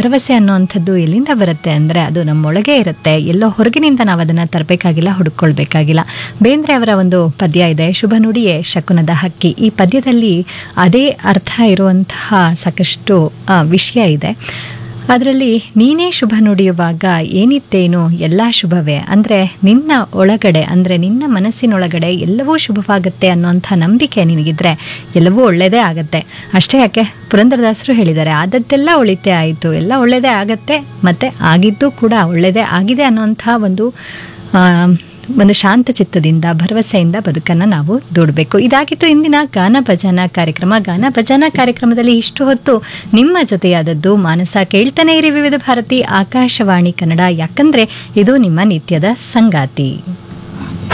ಭರವಸೆ ಅನ್ನುವಂಥದ್ದು ಎಲ್ಲಿಂದ ಬರುತ್ತೆ ಅಂದರೆ ಅದು ನಮ್ಮೊಳಗೆ ಇರುತ್ತೆ ಎಲ್ಲೋ ಹೊರಗಿನಿಂದ ನಾವು ಅದನ್ನು ತರಬೇಕಾಗಿಲ್ಲ ಹುಡುಕೊಳ್ಬೇಕಾಗಿಲ್ಲ ಬೇಂದ್ರೆ ಅವರ ಒಂದು ಪದ್ಯ ಇದೆ ಶುಭ ನುಡಿಯೇ ಶಕುನದ ಹಕ್ಕಿ ಈ ಪದ್ಯದಲ್ಲಿ ಅದೇ ಅರ್ಥ ಇರುವಂತಹ ಸಾಕಷ್ಟು ಆ, ವಿಷಯ ಇದೆ ಅದರಲ್ಲಿ ನೀನೇ ಶುಭ ನುಡಿಯುವಾಗ ಏನಿತ್ತೇನು ಎಲ್ಲ ಶುಭವೇ ಅಂದರೆ ನಿನ್ನ ಒಳಗಡೆ ಅಂದರೆ ನಿನ್ನ ಮನಸ್ಸಿನೊಳಗಡೆ ಎಲ್ಲವೂ ಶುಭವಾಗುತ್ತೆ ಅನ್ನೋಂಥ ನಂಬಿಕೆ ನಿನಗಿದ್ರೆ ಎಲ್ಲವೂ ಒಳ್ಳೆಯದೇ ಆಗುತ್ತೆ ಅಷ್ಟೇ ಯಾಕೆ ಪುರಂದರದಾಸರು ಹೇಳಿದ್ದಾರೆ ಆದದ್ದೆಲ್ಲ ಒಳಿತೆ ಆಯಿತು ಎಲ್ಲ ಒಳ್ಳೆಯದೇ ಆಗತ್ತೆ ಮತ್ತು ಆಗಿದ್ದು ಕೂಡ ಒಳ್ಳೆಯದೇ ಆಗಿದೆ ಅನ್ನೋಂಥ ಒಂದು ಆ, ಒಂದು ಶಾಂತ ಚಿತ್ತದಿಂದ ಭರವಸೆಯಿಂದ ಬದುಕನ್ನು ನಾವು ದೂಡಬೇಕು ಇದಾಗಿತ್ತು ಇಂದಿನ ಗಾನ ಭಜನಾ ಕಾರ್ಯಕ್ರಮ ಗಾನ ಭಜನಾ ಕಾರ್ಯಕ್ರಮದಲ್ಲಿ ಇಷ್ಟು ಹೊತ್ತು ನಿಮ್ಮ ಜೊತೆಯಾದದ್ದು ಮಾನಸ ಕೇಳ್ತಾನೆ ಇರಿ ವಿವಿಧ ಭಾರತಿ ಆಕಾಶವಾಣಿ ಕನ್ನಡ ಯಾಕಂದ್ರೆ ಇದು ನಿಮ್ಮ ನಿತ್ಯದ ಸಂಗಾತಿ